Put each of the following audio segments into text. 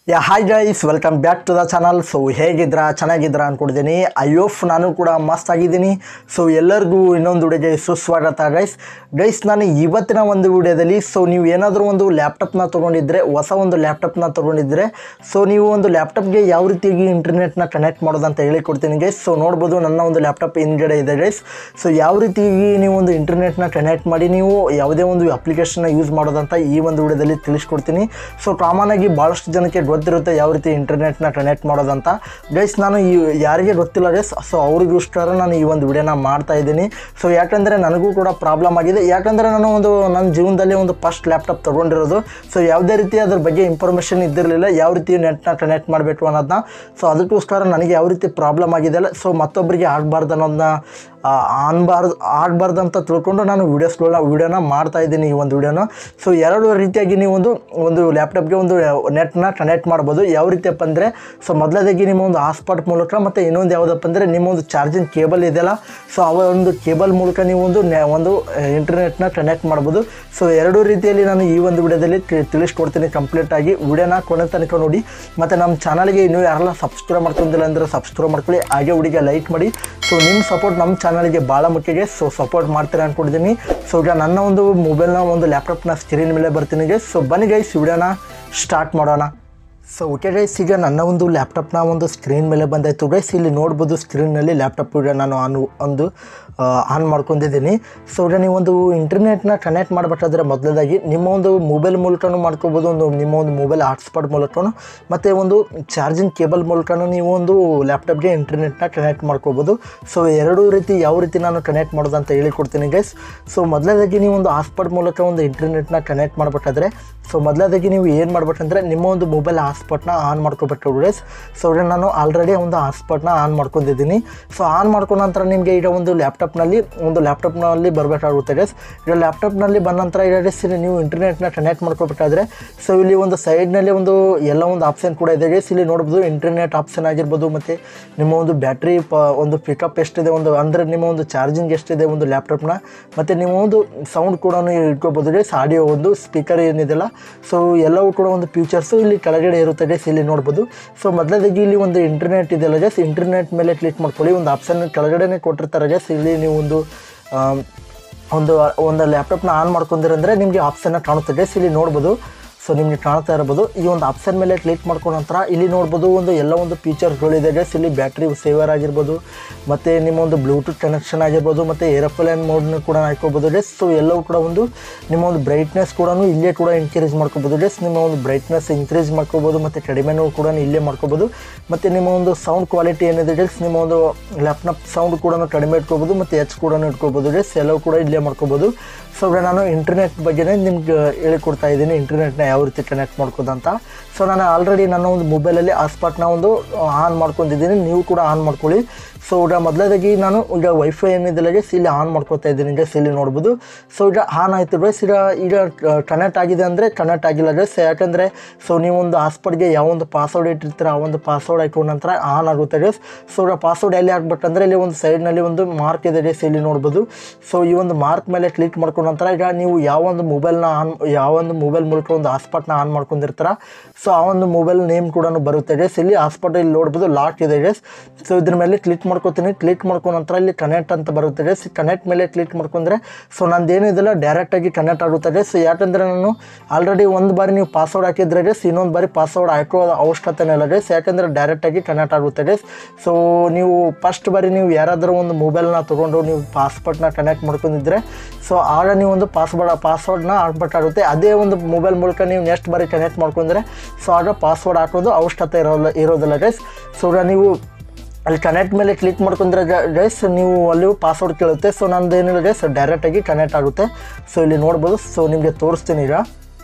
yeah hi guys welcome back to the channel so ಹೇಗಿದ್ರಾ ಚೆನ್ನಾಗಿದ್ರಾ ಅಂದ್ಕೊಡ್ತೀನಿ ಐ ಹೋಪ್ ನಾನು ಕೂಡ ಮಸ್ತ್ ಆಗಿದ್ದೀನಿ ಸೊ ಎಲ್ಲರಿಗೂ ಇನ್ನೊಂದು ವಿಡಿಯೋಗೆ ಸುಸ್ವಾಗತ ಗೈಸ್ ಗೈಸ್ ನಾನು ಇವತ್ತಿನ ಒಂದು ವಿಡಿಯೋದಲ್ಲಿ ಸೊ ನೀವು ಏನಾದರೂ ಒಂದು ಲ್ಯಾಪ್ಟಾಪ್ನ ತೊಗೊಂಡಿದ್ರೆ ಹೊಸ ಒಂದು ಲ್ಯಾಪ್ಟಾಪ್ನ ತೊಗೊಂಡಿದ್ರೆ ಸೊ ನೀವು ಒಂದು ಲ್ಯಾಪ್ಟಾಪ್ಗೆ ಯಾವ ರೀತಿಯಾಗಿ ಇಂಟರ್ನೆಟ್ನ ಕನೆಕ್ಟ್ ಮಾಡೋದಂತ ಹೇಳಿಕೊಡ್ತೀನಿ ಗೈಸ್ ಸೊ ನೋಡ್ಬೋದು ನನ್ನ ಒಂದು ಲ್ಯಾಪ್ಟಾಪ್ ಹಿಂದ್ಗಡೆ ಇದೆ ಗೈಸ್ ಸೊ ಯಾವ ರೀತಿಯಾಗಿ ನೀವು ಒಂದು ಇಂಟರ್ನೆಟ್ನ ಕನೆಕ್ಟ್ ಮಾಡಿ ನೀವು ಯಾವುದೇ ಒಂದು ಅಪ್ಲಿಕೇಶನ್ನ ಯೂಸ್ ಮಾಡೋದಂತ ಈ ಒಂದು ವಿಡಿಯೋದಲ್ಲಿ ತಿಳಿಸ್ಕೊಡ್ತೀನಿ ಸೊ ಕಾಮನ್ ಆಗಿ ಭಾಳಷ್ಟು ಜನಕ್ಕೆ ಗೊತ್ತಿರುತ್ತೆ ಯಾವ ರೀತಿ ಇಂಟರ್ನೆಟ್ನ ಕನೆಕ್ಟ್ ಮಾಡೋದಂತ ಗೈಸ್ ನಾನು ಈ ಯಾರಿಗೆ ಗೊತ್ತಿಲ್ಲ ಗೈಸ್ ಸೊ ಅವ್ರಿಗೋಸ್ಕರ ನಾನು ಈ ಒಂದು ವಿಡಿಯೋನ ಮಾಡ್ತಾ ಇದ್ದೀನಿ ಸೊ ಯಾಕಂದರೆ ನನಗೂ ಕೂಡ ಪ್ರಾಬ್ಲಮ್ ಆಗಿದೆ ಯಾಕಂದರೆ ನಾನು ಒಂದು ನನ್ನ ಜೀವನದಲ್ಲಿ ಒಂದು ಫಸ್ಟ್ ಲ್ಯಾಪ್ಟಾಪ್ ತೊಗೊಂಡಿರೋದು ಸೊ ಯಾವುದೇ ರೀತಿ ಅದ್ರ ಬಗ್ಗೆ ಇನ್ಫಾರ್ಮೇಷನ್ ಇದ್ದಿರಲಿಲ್ಲ ಯಾವ ರೀತಿ ನೆಟ್ನ ಕನೆಕ್ಟ್ ಮಾಡಬೇಕು ಅನ್ನೋದನ್ನ ಸೊ ಅದಕ್ಕೋಸ್ಕರ ನನಗೆ ಯಾವ ರೀತಿ ಪ್ರಾಬ್ಲಮ್ ಆಗಿದೆಯಲ್ಲ ಸೊ ಮತ್ತೊಬ್ಬರಿಗೆ ಆಗಬಾರ್ದು ಅನ್ನೋದನ್ನ ಅನ್ಬಾರ್ದು ಆಗಬಾರ್ದು ಅಂತ ತಿಳ್ಕೊಂಡು ನಾನು ವೀಡಿಯೋಸ್ಗಳನ್ನ ವೀಡಿಯೋನ ಮಾಡ್ತಾ ಇದ್ದೀನಿ ಈ ಒಂದು ವಿಡಿಯೋನ ಸೊ ಎರಡು ರೀತಿಯಾಗಿ ನೀವು ಒಂದು ಒಂದು ಲ್ಯಾಪ್ಟಾಪ್ಗೆ ಒಂದು ನೆಟ್ನ ಕನೆಕ್ಟ್ ಮಾಡ್ಬೋದು ಯಾವ ರೀತಿಯಪ್ಪ ಅಂದರೆ ಸೊ ಮೊದಲದಾಗಿ ನಿಮ್ಮ ಒಂದು ಹಾಸ್ಪಾಟ್ ಮೂಲಕ ಮತ್ತು ಇನ್ನೊಂದು ಯಾವುದಪ್ಪ ಅಂದರೆ ನಿಮ್ಮ ಒಂದು ಚಾರ್ಜಿಂಗ್ ಕೇಬಲ್ ಇದೆಯಲ್ಲ ಸೊ ಅವ ಒಂದು ಕೇಬಲ್ ಮೂಲಕ ನೀವು ಒಂದು ನೆ ಒಂದು ಇಂಟರ್ನೆಟ್ನ ಕನೆಕ್ಟ್ ಮಾಡ್ಬೋದು ಸೊ ಎರಡೂ ರೀತಿಯಲ್ಲಿ ನಾನು ಈ ಒಂದು ವಿಡಿಯೋದಲ್ಲಿ ತಿ- ತಿಳಿಸ್ಕೊಡ್ತೀನಿ ಕಂಪ್ಲೀಟಾಗಿ ವಿಡಿಯೋನ ಕೊನೆ ತನಕ ನೋಡಿ ಮತ್ತು ನಮ್ಮ ಚಾನಲ್ಗೆ ಇನ್ನೂ ಯಾರೆಲ್ಲ ಸಬ್ಸ್ಕ್ರೈಬ್ ಮಾಡ್ಕೊಂಡಿಲ್ಲ ಅಂದರೆ ಸಬ್ಸ್ಕ್ರೈಬ್ ಮಾಡ್ಕೊಳ್ಳಿ ಹಾಗೆ ಹುಡುಗ ಲೈಕ್ ಮಾಡಿ ಸೊ ನಿಮ್ಮ ಸಪೋರ್ಟ್ ನಮ್ಮ ಚಾನಲ್ಗೆ ಭಾಳ ಮುಖ್ಯಗೆ ಸೊ ಸಪೋರ್ಟ್ ಮಾಡ್ತೀರಾ ಅಂದ್ಕೊಂಡಿದ್ದೀನಿ ಸೊ ಈಗ ನನ್ನ ಒಂದು ಮೊಬೈಲ್ನ ಒಂದು ಲ್ಯಾಪ್ಟಾಪ್ನ ಸ್ಕ್ರೀನ್ ಮೇಲೆ ಬರ್ತೀನಿ ಗೈಸ್ ಸೊ ಬನ್ನಿ ಗೈಸ್ ವಿಡಿಯೋನ ಸ್ಟಾರ್ಟ್ ಮಾಡೋಣ ಸೊ ಓಕೆ ಗೈಸ್ ಈಗ ನನ್ನ ಒಂದು ಲ್ಯಾಪ್ಟಾಪ್ನ ಒಂದು ಸ್ಕ್ರೀನ್ ಮೇಲೆ ಬಂದಾಯಿತು ಗೈಸ್ ಇಲ್ಲಿ ನೋಡ್ಬೋದು ಸ್ಕ್ರೀನ್ನಲ್ಲಿ ಲ್ಯಾಪ್ಟಾಪ್ ಈಗ ನಾನು ಆನ್ ಒಂದು ಆನ್ ಮಾಡ್ಕೊಂಡಿದ್ದೀನಿ ಸೊ ಈಗ ನೀವು ಒಂದು ಇಂಟರ್ನೆಟ್ನ ಕನೆಕ್ಟ್ ಮಾಡಬೇಕಾದ್ರೆ ಮೊದಲದಾಗಿ ನಿಮ್ಮ ಒಂದು ಮೊಬೈಲ್ ಮೂಲಕನೂ ಮಾಡ್ಕೋಬೋದು ಒಂದು ನಿಮ್ಮ ಒಂದು ಮೊಬೈಲ್ ಹಾಟ್ಸ್ಪಾಟ್ ಮೂಲಕನೂ ಮತ್ತು ಒಂದು ಚಾರ್ಜಿಂಗ್ ಕೇಬಲ್ ಮೂಲಕನೂ ನೀವು ಒಂದು ಲ್ಯಾಪ್ಟಾಪ್ಗೆ ಇಂಟರ್ನೆಟ್ನ ಕನೆಕ್ಟ್ ಮಾಡ್ಕೋಬೋದು ಸೊ ಎರಡೂ ರೀತಿ ಯಾವ ರೀತಿ ನಾನು ಕನೆಕ್ಟ್ ಮಾಡೋದು ಅಂತ ಹೇಳಿಕೊಡ್ತೀನಿ ಗೈಸ್ ಸೊ ಮೊದಲದಾಗಿ ನೀವು ಒಂದು ಹಾಟ್ಸ್ಪಾಟ್ ಮೂಲಕ ಒಂದು ಇಂಟರ್ನೆಟ್ನ ಕನೆಕ್ಟ್ ಮಾಡಬೇಕಾದ್ರೆ ಸೊ ಮೊದಲದಾಗಿ ನೀವು ಏನು ಮಾಡ್ಬೇಕಂದ್ರೆ ನಿಮ್ಮ ಒಂದು ಮೊಬೈಲ್ ಹಾಟ್ಸ್ಪಾಟ್ನ ಆನ್ ಮಾಡ್ಕೋಬೇಕು ಗೈಸ್ ಸೊ ಈಗ ನಾನು ಆಲ್ರೆಡಿ ಒಂದು ಹಾಟ್ಸ್ಪಾಟ್ನ ಆನ್ ಮಾಡ್ಕೊಂಡಿದ್ದೀನಿ ಸೊ ಆನ್ ಮಾಡ್ಕೊಂಡ ನಂತರ ನಿಮಗೆ ಈಗ ಒಂದು ಲ್ಯಾಪ್ಟಾಪ್ನಲ್ಲಿ ಒಂದು ಲ್ಯಾಪ್ಟಾಪ್ನಲ್ಲಿ ಬರಬೇಕಾಗುತ್ತೆ ಗೈಸ್ ಈಗ ಲ್ಯಾಪ್ಟಾಪ್ನಲ್ಲಿ ಬಂದ ನಂತರ ಈಗ guys ಇಲ್ಲಿ ನೀವು ಇಂಟರ್ನೆಟ್ನ ಕನೆಕ್ಟ್ ಮಾಡ್ಕೋಬೇಕಾದ್ರೆ ಸೊ ಇಲ್ಲಿ ಒಂದು ಸೈಡ್ನಲ್ಲಿ ಒಂದು ಎಲ್ಲ ಒಂದು ಆಪ್ಷನ್ ಕೂಡ ಇದೆ ಗೈಸ್ ಇಲ್ಲಿ ನೋಡ್ಬೋದು ಇಂಟರ್ನೆಟ್ ಆಪ್ಷನ್ ಆಗಿರ್ಬೋದು ಮತ್ತು ನಿಮ್ಮ ಒಂದು ಬ್ಯಾಟ್ರಿ ಪ ಒಂದು ಪಿಕಪ್ ಎಷ್ಟಿದೆ ಒಂದು ಅಂದರೆ ನಿಮ್ಮ ಒಂದು ಚಾರ್ಜಿಂಗ್ ಎಷ್ಟಿದೆ ಒಂದು ಲ್ಯಾಪ್ಟಾಪ್ನ ಮತ್ತು ನಿಮ್ಮ ಒಂದು ಸೌಂಡ್ ಕೂಡ ಇಟ್ಕೋಬೋದು ಗೈಸ್ ಆಡಿಯೋ ಒಂದು ಸ್ಪೀಕರ್ ಏನಿದೆಲ್ಲ ಸೊ ಎಲ್ಲವೂ ಕೂಡ ಒಂದು ಫ್ಯೂಚರ್ಸು ಇಲ್ಲಿ ಕೆಳಗಡೆ ಇರುತ್ತೆ ಗೈಸ್ ಇಲ್ಲಿ ನೋಡ್ಬೋದು ಸೊ ಮೊದಲದಾಗಿ ಇಲ್ಲಿ ಒಂದು ಇಂಟರ್ನೆಟ್ ಇದೆಯಲ್ಲ ಗೈಸ್ ಇಂಟರ್ನೆಟ್ ಮೇಲೆ ಕ್ಲಿಕ್ ಮಾಡ್ಕೊಳ್ಳಿ ಒಂದು ಆಪ್ಷನ್ ಕೆಳಗಡೆನೇ ಕೊಟ್ಟಿರ್ತಾರೆ ಗೈಸ್ ಇಲ್ಲಿ ನೀವು ಒಂದು ಆಮ್, ಒಂದು ಒಂದು ಲ್ಯಾಪ್ಟಾಪ್ನ ಆನ್ ಮಾಡ್ಕೊಂಡಿರಂದ್ರೆ ನಿಮಗೆ ಆಪ್ಷನ್ನ ಕಾಣುತ್ತೆ ಗೈಸ್ ಇಲ್ಲಿ ನೋಡ್ಬೋದು ಸೊ ನಿಮಗೆ ಕಾಣ್ತಾ ಇರ್ಬೋದು ಈ ಒಂದು ಆಪ್ಷನ್ ಮೇಲೆ ಕ್ಲಿಕ್ ಮಾಡ್ಕೊಂಡ ನಂತರ ಇಲ್ಲಿ ನೋಡ್ಬೋದು ಒಂದು ಎಲ್ಲ ಒಂದು ಫೀಚರ್ಸ್ಗಳಿದೆ ಗೈಸ್ ಇಲ್ಲಿ ಬ್ಯಾಟ್ರಿ ಸೇವರ್ ಆಗಿರ್ಬೋದು ಮತ್ತು ನಿಮ್ಮ ಒಂದು ಬ್ಲೂಟೂತ್ ಕನೆಕ್ಷನ್ ಆಗಿರ್ಬೋದು ಮತ್ತು ಏರೋಪ್ಲೇನ್ ಮೋಡ್ನ ಕೂಡ ಹಾಕೋಬೋದು ಗೈಸ್ ಸೊ ಎಲ್ಲವೂ ಕೂಡ ಒಂದು ನಿಮ್ಮ ಒಂದು ಬ್ರೈಟ್ನೆಸ್ ಕೂಡ ಇಲ್ಲೇ ಕೂಡ ಇನ್ಕ್ರೀಸ್ ಮಾಡ್ಕೋಬೋದು ಗೈಸ್ ನಿಮ್ಮ ಒಂದು ಬ್ರೈಟ್ನೆಸ್ ಇನ್ಕ್ರೀಸ್ ಮಾಡ್ಕೋಬೋದು ಮತ್ತು ಕಡಿಮೆನೂ ಕೂಡ ಇಲ್ಲೇ ಮಾಡ್ಕೋಬೋದು ಮತ್ತು ನಿಮ್ಮ ಒಂದು ಸೌಂಡ್ ಕ್ವಾಲಿಟಿ ಏನಿದೆ ಗೈಸ್ ನಿಮ್ಮ ಒಂದು ಲ್ಯಾಪ್ಟಾಪ್ ಸೌಂಡ್ ಕೂಡ ಕಡಿಮೆ ಇಟ್ಕೋಬೋದು ಮತ್ತು ಎಚ್ ಕೂಡ ಇಟ್ಕೋಬೋದು ಗೈಸ್ ಎಲ್ಲವೂ ಕೂಡ ಇಲ್ಲೇ ಮಾಡ್ಕೋಬೋದು ಸೊ ಈಗ ನಾನು ಇಂಟರ್ನೆಟ್ ಬಗ್ಗೆನೇ ನಿಮ್ಗೆ ಹೇಳಿಕೊಡ್ತಾ ಇದ್ದೀನಿ ಇಂಟರ್ನೆಟ್ನ ಯಾವ ರೀತಿ ಕನೆಕ್ಟ್ ಮಾಡ್ಕೋದಂತ ಸೊ ನಾನು ಆಲ್ರೆಡಿ ನನ್ನ ಒಂದು ಮೊಬೈಲಲ್ಲಿ ಹಾಟ್ಸ್ಪಾಟ್ನ ಒಂದು ಆನ್ ಮಾಡ್ಕೊಂಡಿದ್ದೀನಿ ನೀವು ಕೂಡ ಆನ್ ಮಾಡ್ಕೊಳ್ಳಿ ಸೊ ಈಗ ಮೊದಲದಾಗಿ ನಾನು ಈಗ ವೈಫೈ ಏನಿದೆಲ್ಲ ಗೈಸ್ ಇಲ್ಲಿ ಆನ್ ಮಾಡ್ಕೊತಾ ಇದ್ದೀನಿ ಗೈಸ್ ಇಲ್ಲಿ ನೋಡ್ಬೋದು ಸೊ ಈಗ ಆನ್ ಆಯಿತು ಗೈಸ್ ಈಗ ಈಗ ಕನೆಕ್ಟ್ ಆಗಿದೆ ಅಂದರೆ ಕನೆಕ್ಟ್ ಆಗಿಲ್ಲ ಗೈಸ್ ಯಾಕಂದರೆ ಸೊ ನೀವು ಒಂದು ಹಾಸ್ಪಾಟ್ಗೆ ಯಾವ ಒಂದು ಪಾಸ್ವರ್ಡ್ ಇಟ್ಟಿರ್ತೀರ ಆ ಒಂದು ಪಾಸ್ವರ್ಡ್ ಹಾಕೊಂಡ ನಂತರ ಆನ್ ಆಗುತ್ತೆ ಗೈಸ್ ಸೊ ಈಗ ಪಾಸ್ವರ್ಡ್ ಎಲ್ಲಿ ಹಾಕ್ಬೇಕಂದ್ರೆ ಇಲ್ಲಿ ಒಂದು ಸೈಡ್ನಲ್ಲಿ ಒಂದು ಮಾರ್ಕ್ ಇದೆ ಗೈಸ್ ಇಲ್ಲಿ ನೋಡ್ಬೋದು ಸೊ ಈ ಒಂದು ಮಾರ್ಕ್ ಮೇಲೆ ಕ್ಲಿಕ್ ಮಾಡ್ಕೊಂಡ ನಂತರ ಈಗ ನೀವು ಯಾವ ಒಂದು ಮೊಬೈಲ್ನ ಆನ್ ಯಾವ ಒಂದು ಮೊಬೈಲ್ ಮೂಲಕ ಒಂದು ಹಾಸ್ಪಾಟ್ನ ಆನ್ ಮಾಡ್ಕೊಂಡಿರ್ತಾರ ಸೊ ಆ ಒಂದು ಮೊಬೈಲ್ ನೇಮ್ ಕೂಡ ಬರುತ್ತೆ ಗೈಸ್ ಇಲ್ಲಿ ಹಾಸ್ಪಾಟ್ ಇಲ್ಲಿ ನೋಡ್ಬೋದು ಲಾಕ್ ಇದೆ ಗೈಸ್ ಸೊ ಇದ್ರ ಮೇಲೆ ಕ್ಲಿಕ್ ಮಾಡ್ಕೊತೀನಿ ಕ್ಲಿಕ್ ಮಾಡ್ಕೊಂಡ ನಂತರ ಇಲ್ಲಿ ಕನೆಕ್ಟ್ ಅಂತ ಬರುತ್ತೆ ಗೈಸ್ ಕನೆಕ್ಟ್ ಮೇಲೆ ಕ್ಲಿಕ್ ಮಾಡ್ಕೊಂಡ್ರೆ ಸೊ ನಂದು ಏನಿದೆಲ್ಲ ಡೈರೆಕ್ಟಾಗಿ ಕನೆಕ್ಟ್ ಆಗುತ್ತೆ ಗೈಸ್ ಯಾಕಂದರೆ ನಾನು ಆಲ್ರೆಡಿ ಒಂದು ಬಾರಿ ನೀವು ಪಾಸ್ವರ್ಡ್ ಹಾಕಿದ್ರೆ ಗೈಸ್ ಇನ್ನೊಂದು ಬಾರಿ ಪಾಸ್ವರ್ಡ್ ಹಾಕೋ ಅವಶ್ಯಕತೆ ಇಲ್ಲ ಗೈಸ್ ಯಾಕಂದರೆ ಡೈರೆಕ್ಟಾಗಿ ಕನೆಕ್ಟ್ ಆಗುತ್ತೆ ಗೈಸ್ ಸೊ ನೀವು ಫಸ್ಟ್ ಬಾರಿ ನೀವು ಯಾರಾದರೂ ಒಂದು ಮೊಬೈಲ್ನ ತೊಗೊಂಡು ನೀವು ಪಾಸ್ಪೋರ್ಟ್ನ ಕನೆಕ್ಟ್ ಮಾಡ್ಕೊಂಡಿದ್ರೆ ಸೊ ಆಗ ನೀವು ಒಂದು ಪಾಸ್ವರ್ಡ್ ಪಾಸ್ವರ್ಡ್ನ ಹಾಕ್ಬೇಕಾಗುತ್ತೆ ಅದೇ ಒಂದು ಮೊಬೈಲ್ ಮೂಲಕ ನೀವು ನೆಕ್ಸ್ಟ್ ಬಾರಿ ಕನೆಕ್ಟ್ ಮಾಡ್ಕೊಂಡ್ರೆ ಸೊ ಆಗ ಪಾಸ್ವರ್ಡ್ ಹಾಕೋದು ಅವಶ್ಯಕತೆ ಇರೋಲ್ಲ ಇರೋದಿಲ್ಲ ಗೈಸ್ ಸೊ ಈಗ ನೀವು ಅಲ್ಲಿ ಕನೆಕ್ಟ್ ಮೇಲೆ ಕ್ಲಿಕ್ ಮಾಡ್ಕೊಂಡ್ರೆ ಗೈಸ್ ನೀವು ಅಲ್ಲಿ ಪಾಸ್ವರ್ಡ್ ಕೇಳುತ್ತೆ ಸೊ ನಂದು ಏನಿಲ್ಲ ಗೈಸ್ ಡೈರೆಕ್ಟಾಗಿ ಕನೆಕ್ಟ್ ಆಗುತ್ತೆ ಸೊ ಇಲ್ಲಿ ನೋಡ್ಬೋದು ಸೊ ನಿಮಗೆ ತೋರಿಸ್ತೀನಿ ಈಗ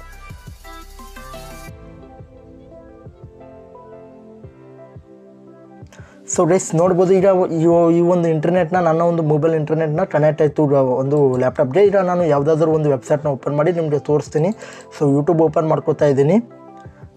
ಸೊ ಗೈಸ್ ನೋಡ್ಬೋದು ಈಗ ಈ ಈ ಒಂದು ಇಂಟರ್ನೆಟ್ನ ನನ್ನ ಒಂದು ಮೊಬೈಲ್ ಇಂಟರ್ನೆಟ್ನ ಕನೆಕ್ಟ್ ಆಯಿತು ಒಂದು ಲ್ಯಾಪ್ಟಾಪ್ಗೆ ಈಗ ನಾನು ಯಾವುದಾದ್ರೂ ಒಂದು ವೆಬ್ಸೈಟ್ನ ಓಪನ್ ಮಾಡಿ ನಿಮಗೆ ತೋರಿಸ್ತೀನಿ ಸೊ ಯೂಟ್ಯೂಬ್ ಓಪನ್ ಮಾಡ್ಕೋತಾ ಇದ್ದೀನಿ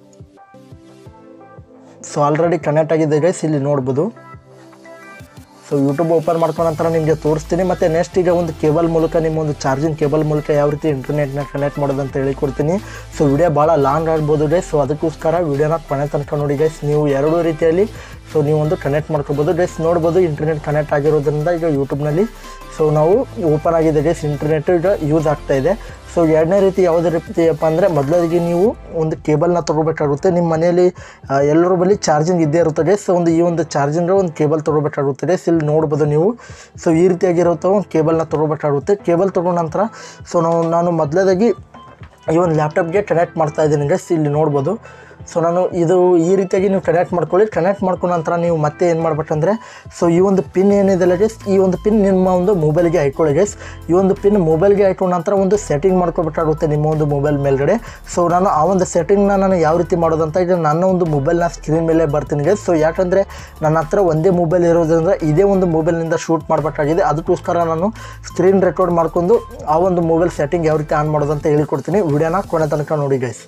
ಸೊ ಆಲ್ರೆಡಿ ಕನೆಕ್ಟ್ ಆಗಿದೆ ಗೈಸ್ ಇಲ್ಲಿ ನೋಡ್ಬೋದು ಸೊ ಯೂಟ್ಯೂಬ್ ಓಪನ್ ಮಾಡ್ಕೊಂಡ ನಂತರ ನಿಮಗೆ ತೋರಿಸ್ತೀನಿ ಮತ್ತು ನೆಕ್ಸ್ಟ್ ಈಗ ಒಂದು ಕೇಬಲ್ ಮೂಲಕ ನಿಮ್ಮ ಒಂದು ಚಾರ್ಜಿಂಗ್ ಕೇಬಲ್ ಮೂಲಕ ಯಾವ ರೀತಿ ಇಂಟರ್ನೆಟ್ನ ಕನೆಕ್ಟ್ ಮಾಡೋದು ಅಂತ ಹೇಳಿಕೊಡ್ತೀನಿ ಸೊ ವಿಡಿಯೋ ಭಾಳ ಲಾಂಗ್ ಆಗ್ಬೋದು ಗೈಸ್ ಸೊ ಅದಕ್ಕೋಸ್ಕರ ವಿಡಿಯೋನ ಕೊನೆ ತನಕ ನೋಡಿ ಗೈಸ್ ನೀವು ಎರಡೂ ರೀತಿಯಲ್ಲಿ ಸೊ ನೀವು ಒಂದು ಕನೆಕ್ಟ್ ಮಾಡ್ಕೋಬೋದು ಗೈಸ್ ನೋಡ್ಬೋದು ಇಂಟರ್ನೆಟ್ ಕನೆಕ್ಟ್ ಆಗಿರೋದ್ರಿಂದ ಈಗ ಯೂಟ್ಯೂಬ್ನಲ್ಲಿ ಸೊ ನಾವು ಓಪನ್ ಆಗಿದೆ ಗೈಸ್ ಇಂಟರ್ನೆಟ್ ಈಗ ಯೂಸ್ ಆಗ್ತಾ ಇದೆ ಸೊ ಎರಡನೇ ರೀತಿ ಯಾವುದೇ ರೀತಿಯಪ್ಪ ಅಂದರೆ ಮೊದಲಿಗೆ ನೀವು ಒಂದು ಕೇಬಲ್ನ ತೊಗೋಬೇಕಾಗುತ್ತೆ ನಿಮ್ಮ ಮನೆಯಲ್ಲಿ ಆ, ಎಲ್ಲರ ಬಳಿ ಚಾರ್ಜಿಂಗ್ ಇದ್ದೇ ಇರುತ್ತದೆ ಸೊ ಒಂದು ಈ ಒಂದು ಚಾರ್ಜಿಂಗ್ ಒಂದು ಕೇಬಲ್ ತೊಗೋಬೇಕಾಗುತ್ತದೆ ಸೊ ಇಲ್ಲಿ ನೋಡ್ಬೋದು ನೀವು ಸೊ ಈ ರೀತಿಯಾಗಿರುತ್ತೋ ಒಂದು ಕೇಬಲ್ನ ತೊಗೋಬೇಕಾಗುತ್ತೆ ಕೇಬಲ್ ತೊಗೊಂಡ ನಂತರ ಸೊ ನಾವು ನಾನು ಮೊದಲೇದಾಗಿ ಈ ಒಂದು ಲ್ಯಾಪ್ಟಾಪ್ಗೆ ಕನೆಕ್ಟ್ ಮಾಡ್ತಾ ಇದ್ದೀನಿ ಗೈಸ್ ಇಲ್ಲಿ ನೋಡ್ಬೋದು ಸೊ ನಾನು ಇದು ಈ ರೀತಿಯಾಗಿ ನೀವು ಕನೆಕ್ಟ್ ಮಾಡ್ಕೊಳ್ಳಿ ಕನೆಕ್ಟ್ ಮಾಡ್ಕೊಂಡ ನಂತರ ನೀವು ಮತ್ತೆ ಏನು ಮಾಡ್ಬೇಕಂದ್ರೆ ಸೊ ಈ ಒಂದು ಪಿನ್ ಏನಿದೆಲ್ಲ ಗೈಸ್ ಈ ಒಂದು ಪಿನ್ ನಿಮ್ಮ ಒಂದು ಮೊಬೈಲ್ಗೆ ಹಾಕೊಳ್ಳಿ ಗೈಸ್ ಈ ಒಂದು ಪಿನ್ ಮೊಬೈಲ್ಗೆ ಹಾಕೊಂಡ ನಂತರ ಒಂದು ಸೆಟ್ಟಿಂಗ್ ಮಾಡ್ಕೋಬೇಕಾಗುತ್ತೆ ನಿಮ್ಮ ಒಂದು ಮೊಬೈಲ್ ಮೇಲ್ಗಡೆ ಸೊ ನಾನು ಆ ಒಂದು ಸೆಟ್ಟಿಂಗ್ನ ನಾನು ಯಾವ ರೀತಿ ಮಾಡೋದಂತ ಈಗ ನನ್ನ ಒಂದು ಮೊಬೈಲ್ನ ಸ್ಕ್ರೀನ್ ಮೇಲೆ ಬರ್ತೀನಿ ಗೈಸ್ ಸೊ ಯಾಕಂದರೆ ನನ್ನ ಹತ್ರ ಒಂದೇ ಮೊಬೈಲ್ ಇರೋದ್ರಿಂದ ಇದೇ ಒಂದು ಮೊಬೈಲ್ನಿಂದ ಶೂಟ್ ಮಾಡಬೇಕಾಗಿದೆ ಅದಕ್ಕೋಸ್ಕರ ನಾನು ಸ್ಕ್ರೀನ್ ರೆಕಾರ್ಡ್ ಮಾಡ್ಕೊಂಡು ಆ ಒಂದು ಮೊಬೈಲ್ ಸೆಟ್ಟಿಂಗ್ ಯಾವ ರೀತಿ ಆನ್ ಮಾಡೋದಂತ ಹೇಳಿಕೊಡ್ತೀನಿ ವಿಡಿಯೋನ ಕೊನೆ ತನಕ ನೋಡಿ ಗೈಸ್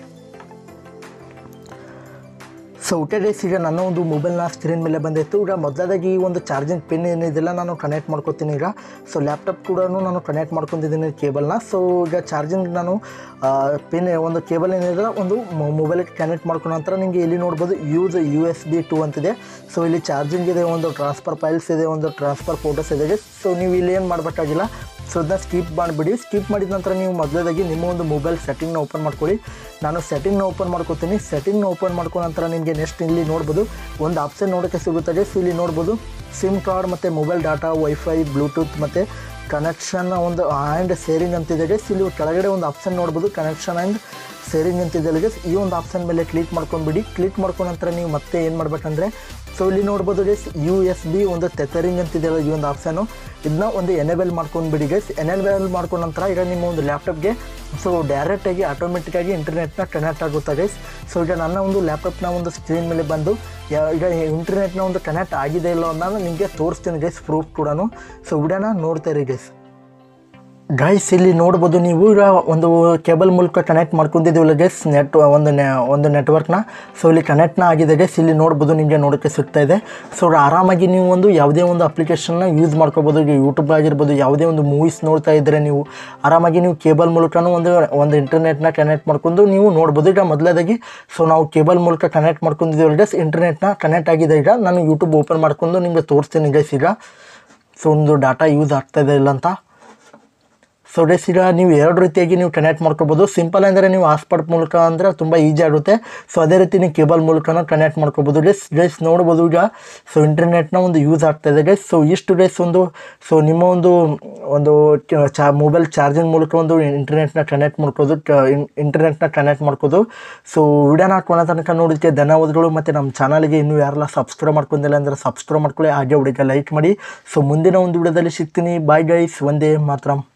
ಸೊ ಊಟ ಡೇಸ್ ಈಗ ನನ್ನ ಒಂದು ಮೊಬೈಲ್ನ ಸ್ಕ್ರೀನ್ ಮೇಲೆ ಬಂದಿತ್ತು ಈಗ ಮೊದಲಾಗಿ ಈ ಒಂದು ಚಾರ್ಜಿಂಗ್ ಪಿನ್ ಏನಿದೆಲ್ಲ ನಾನು ಕನೆಕ್ಟ್ ಮಾಡ್ಕೊತೀನಿ ಈಗ ಸೊ ಲ್ಯಾಪ್ಟಾಪ್ ಕೂಡ ನಾನು ಕನೆಕ್ಟ್ ಮಾಡ್ಕೊಂಡಿದ್ದೀನಿ ಕೇಬಲ್ನ ಸೊ ಈಗ ಚಾರ್ಜಿಂಗ್ ನಾನು ಪಿನ್ ಒಂದು ಕೇಬಲ್ ಏನಿದೆ ಒಂದು ಮೊಬೈಲಿಗೆ ಕನೆಕ್ಟ್ ಮಾಡ್ಕೊಂಡ ನಂತರ ನಿಮಗೆ ಇಲ್ಲಿ ನೋಡ್ಬೋದು use U S B to ಅಂತಿದೆ ಸೊ ಇಲ್ಲಿ ಚಾರ್ಜಿಂಗ್ ಇದೆ ಒಂದು ಟ್ರಾನ್ಸ್ಫರ್ ಫೈಲ್ಸ್ ಇದೆ ಒಂದು ಟ್ರಾನ್ಸ್ಫರ್ ಫೋಟೋಸ್ ಇದೆ ಸೊ ನೀವು ಇಲ್ಲಿ ಏನು ಮಾಡಬೇಕಾಗಿಲ್ಲ ಸೊ ಅದನ್ನ ಸ್ಕಿಪ್ ಮಾಡಿಬಿಡಿ ಸ್ಕಿಪ್ ಮಾಡಿದ ನಂತರ ನೀವು ಮೊದಲೇದಾಗಿ ನಿಮ್ಮ ಒಂದು ಮೊಬೈಲ್ ಸೆಟ್ಟಿಂಗ್ನ ಓಪನ್ ಮಾಡ್ಕೊಳ್ಳಿ ನಾನು ಸೆಟ್ಟಿಂಗ್ನ ಓಪನ್ ಮಾಡ್ಕೊತೀನಿ ಸೆಟ್ಟಿಂಗ್ನ ಓಪನ್ ಮಾಡ್ಕೊಂಡ ನಂತರ ನಿಮಗೆ ನೆಕ್ಸ್ಟ್ ಇಲ್ಲಿ ನೋಡ್ಬೋದು ಒಂದು ಆಪ್ಷನ್ ನೋಡೋಕ್ಕೆ ಸಿಗುತ್ತದೆ ಸೊ ಇಲ್ಲಿ ನೋಡ್ಬೋದು ಸಿಮ್ ಕಾರ್ಡ್ ಮತ್ತು ಮೊಬೈಲ್ ಡಾಟಾ ವೈಫೈ ಬ್ಲೂಟೂತ್ ಮತ್ತು ಕನೆಕ್ಷನ್ ಒಂದು ಆ್ಯಂಡ್ ಸೇರಿಂಗ್ ಅಂತಿದೆ ಗೈಸ್ ಇಲ್ಲಿ ಕೆಳಗಡೆ ಒಂದು ಆಪ್ಷನ್ ನೋಡ್ಬೋದು ಕನೆಕ್ಷನ್ ಆ್ಯಂಡ್ ಸೇರಿಂಗ್ ಅಂತಿದೆ ಗೈಸ್ ಈ ಒಂದು ಆಪ್ಷನ್ ಮೇಲೆ ಕ್ಲಿಕ್ ಮಾಡ್ಕೊಂಡ್ಬಿಡಿ ಕ್ಲಿಕ್ ಮಾಡ್ಕೊಂಡ ನಂತರ ನೀವು ಮತ್ತೆ ಏನು ಮಾಡ್ಬೇಕಂದ್ರೆ ಸೊ ಇಲ್ಲಿ ನೋಡ್ಬೋದು ಗೈಸ್ ಯು ಎಸ್ ಬಿ ಒಂದು ತೆಥರಿಂಗ್ ಅಂತಿದೆಯಲ್ಲ ಈ ಒಂದು ಆಪ್ಷನು ಇದನ್ನ ಒಂದು ಎನೇಬಲ್ ಮಾಡ್ಕೊಂಡ್ಬಿಡಿ ಗೈಸ್ ಎನೇಬಲ್ ಮಾಡ್ಕೊಂಡ ನಂತರ ಈಗ ನಿಮ್ಮ ಒಂದು ಲ್ಯಾಪ್ಟಾಪ್ಗೆ ಸೊ ಡೈರೆಕ್ಟಾಗಿ ಆಟೋಮೆಟಿಕ್ಕಾಗಿ ಇಂಟರ್ನೆಟ್ನ ಕನೆಕ್ಟ್ ಆಗುತ್ತೆ ಗೈಸ್ ಸೊ ಈಗ ನನ್ನ ಒಂದು ಲ್ಯಾಪ್ಟಾಪ್ನ ಒಂದು ಸ್ಕ್ರೀನ್ ಮೇಲೆ ಬಂದು ಯಾ- ಈಗ ಇಂಟರ್ನೆಟ್ನ ಒಂದು ಕನೆಕ್ಟ್ ಆಗಿದೆ ಇಲ್ಲ ಅನ್ನೋದು ನಿಮಗೆ ತೋರಿಸ್ತೀನಿ ಗೈಸ್ ಪ್ರೂಫ್ ಕೂಡ ಸೊ ವಿಡಿಯೋನ ನೋಡ್ತಾ ಇರಿ ಗೈಸ್ ಗೈಸ್ ಇಲ್ಲಿ ನೋಡ್ಬೋದು ನೀವು ಈಗ ಒಂದು ಕೇಬಲ್ ಮೂಲಕ ಕನೆಕ್ಟ್ ಮಾಡ್ಕೊಂಡಿದ್ದೀವಲ್ಲ ಗೈಸ್ ನೆಟ್ ಒಂದು ನೆ ಒಂದು ನೆಟ್ವರ್ಕ್ನ ಸೊ ಇಲ್ಲಿ ಕನೆಕ್ಟ್ನ ಆಗಿದೆ ಗೈಸ್ ಇಲ್ಲಿ ನೋಡ್ಬೋದು ನಿಮಗೆ ನೋಡೋಕ್ಕೆ ಸಿಗ್ತಾ ಇದೆ ಸೊ ಆರಾಮಾಗಿ ನೀವು ಒಂದು ಯಾವುದೇ ಒಂದು ಅಪ್ಲಿಕೇಶನ್ನ ಯೂಸ್ ಮಾಡ್ಕೋಬೋದು ಈಗ ಯೂಟ್ಯೂಬ್ ಆಗಿರ್ಬೋದು ಯಾವುದೇ ಒಂದು ಮೂವೀಸ್ ನೋಡ್ತಾ ಇದ್ದರೆ ನೀವು ಆರಾಮಾಗಿ ನೀವು ಕೇಬಲ್ ಮೂಲಕನೂ ಒಂದು ಒಂದು ಇಂಟರ್ನೆಟ್ನ ಕನೆಕ್ಟ್ ಮಾಡ್ಕೊಂಡು ನೀವು ನೋಡ್ಬೋದು ಈಗ ಮೊದಲೇದಾಗಿ ಸೊ ನಾವು ಕೇಬಲ್ ಮೂಲಕ ಕನೆಕ್ಟ್ ಮಾಡ್ಕೊಂಡಿದ್ದೀವಲ್ಲ ಗೈಸ್ ಇಂಟರ್ನೆಟ್ನ ಕನೆಕ್ಟ್ ಆಗಿದೆ ಈಗ ನಾನು ಯೂಟ್ಯೂಬ್ ಓಪನ್ ಮಾಡ್ಕೊಂಡು ನಿಮಗೆ ತೋರಿಸ್ತೀನಿ ಗೈಸ್ ಈಗ ಸೊ ಒಂದು ಡಾಟಾ ಯೂಸ್ ಆಗ್ತಾ ಇದೆ ಇಲ್ಲ ಅಂತ ಸೊ ಡೇಸ್ ಈಗ ನೀವು ಎರಡು ರೀತಿಯಾಗಿ ನೀವು ಕನೆಕ್ಟ್ ಮಾಡ್ಕೋಬೋದು ಸಿಂಪಲ್ ಅಂದರೆ ನೀವು ಹಾಸ್ಪಾಟ್ ಮೂಲಕ ಅಂದರೆ ತುಂಬ ಈಜಿ ಆಗುತ್ತೆ ಸೊ ಅದೇ ರೀತಿ ನೀವು ಕೇಬಲ್ ಮೂಲಕನೂ ಕನೆಕ್ಟ್ ಮಾಡ್ಕೋಬೋದು ಡೇಸ್ ಡೇಸ್ ನೋಡ್ಬೋದು ಈಗ ಸೊ ಇಂಟರ್ನೆಟ್ನ ಒಂದು ಯೂಸ್ ಆಗ್ತಾ ಇದೆ ಡೇಸ್ ಸೊ ಇಷ್ಟು ಡೇಸ್ ಒಂದು ಸೊ ನಿಮ್ಮ ಒಂದು ಒಂದು ಚಾ ಮೊಬೈಲ್ ಚಾರ್ಜಿಂಗ್ ಮೂಲಕ ಒಂದು ಇಂಟರ್ನೆಟ್ನ ಕನೆಕ್ಟ್ ಮಾಡ್ಕೋದು ಇಂಟರ್ನೆಟ್ನ ಕನೆಕ್ಟ್ ಮಾಡ್ಕೋದು ಸೊ ವಿಡಿಯೋನ ಕೊನೆ ತನಕ ನೋಡೋದಕ್ಕೆ ಧನ್ಯವಾದಗಳು ಮತ್ತು ನಮ್ಮ ಚಾನಲ್ಗೆ ಇನ್ನೂ ಯಾರೆಲ್ಲ ಸಬ್ಸ್ಕ್ರೈಬ್ ಮಾಡ್ಕೊಂಡಿಲ್ಲ ಅಂದರೆ ಸಬ್ಸ್ಕ್ರೈಬ್ ಮಾಡ್ಕೊಳ್ಳಿ ಹಾಗೆ ಹುಡುಗ ಲೈಕ್ ಮಾಡಿ ಸೊ ಮುಂದಿನ ಒಂದು ವಿಡಿಯೋದಲ್ಲಿ ಸಿಗ್ತೀನಿ ಬಾಯ್ ಗೈಸ್ ಒಂದೇ ಮಾತ್ರ